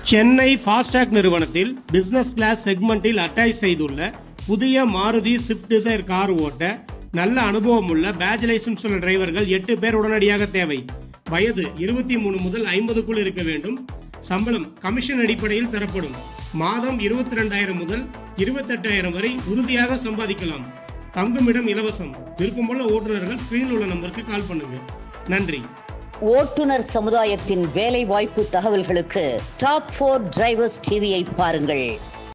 Chennai FASTag நிறுவனத்தில் business class செக்மெண்டில் attach செய்துள்ள புதிய மாருதி ஸ்விஃப்ட் டிசைர் கார் ஓட்ட நல்ல அனுபவம் உள்ள பேட்ச் லைசன்ஸ் உள்ள டிரைவர்கள் எட்டு பேர் உடனடியாக தேவை வயது இருபத்தி மூணு முதல் ஐம்பதுக்குள் இருக்க வேண்டும் சம்பளம் கமிஷன் அடிப்படையில் தரப்படும் மாதம் இருபத்தி ரெண்டாயிரம் முதல் இருபத்தெட்டாயிரம் வரை உறுதியாக சம்பாதிக்கலாம் தங்குமிடம் இலவசம் விருப்பமுள்ள ஓட்டுநர்கள் ஸ்கிரீன் உள்ள நம்பருக்கு கால் பண்ணுங்க நன்றி ஓட்டுநர் சமுதாயத்தின் வேலை வாய்ப்பு தகவல்களுக்கு டாப் போர் டிரைவர்ஸ் டிவியை பாருங்கள்